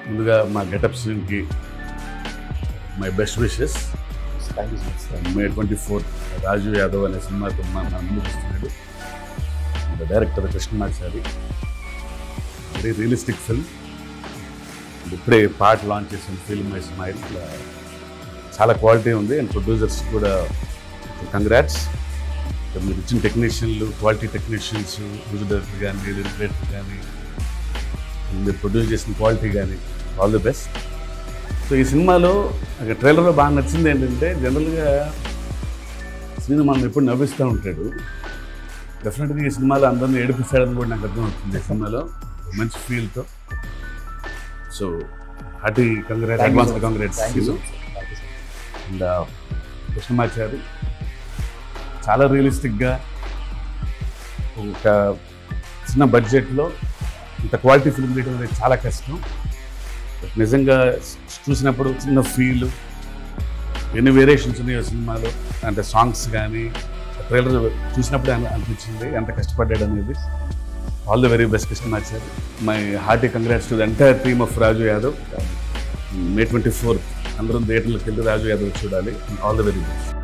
ముందుగా మా గెటప్ సీన్కి my best wishes thank you so much sir May twenty fourth Raju Yadav అనే సినిమాతో మా మా ముందుకు వస్తున్నాడు director Krishnamachari very realistic film ఇప్పుడే పాట లాంచ్ చేసిన ఫిల్మ్ మై స్మైల్ చాలా క్వాలిటీ ఉంది అండ్ ప్రొడ్యూసర్స్ కూడా కంగ్రాట్స్ మీరు ఇచ్చిన టెక్నీషియన్లు క్వాలిటీ టెక్నీషియన్స్ మ్యూజిక్ డైరెక్టర్ కానీ డైరెక్టర్ కానీ మీరు ప్రొడ్యూస్ చేసిన క్వాలిటీ కానీ ఆల్ ది బెస్ట్ సో ఈ సినిమాలో నాకు ట్రైలర్లో బాగా నచ్చింది ఏంటంటే జనరల్గా శ్రీను మనం ఎప్పుడు నవ్విస్తూ ఉంటాడు డెఫినెట్గా ఈ సినిమాలో అందరిని ఏడిపిస్తాడని కూడా నాకు అర్థమవుతుంది ఈ సినిమాలో మంచి ఫీల్తో so hearty congrat advance congrats thank you so much thank you so much and Krishnamachari చాలా రియలిస్టిక్గా ఒక చిన్న బడ్జెట్లో ఇంత క్వాలిటీ ఫిల్మ్ తీయడం అనేది చాలా కష్టం బట్ నిజంగా చూసినప్పుడు చిన్న ఫీల్ ఎన్ని వేరియేషన్స్ ఉన్నాయో సినిమాలో అంటే సాంగ్స్ కానీ ట్రైలర్ చూసినప్పుడే అని- అనిపించింది ఎంత కష్టపడ్డాడు అనేది all the very best Krishnamachari my hearty congrats to the entire team of Raju Yadav May twenty fourth అందరం థియేటర్లకు వెళ్ళి రాజు యాదవ్ చూడాలి ఆల్ ద వెరీ బెస్ట్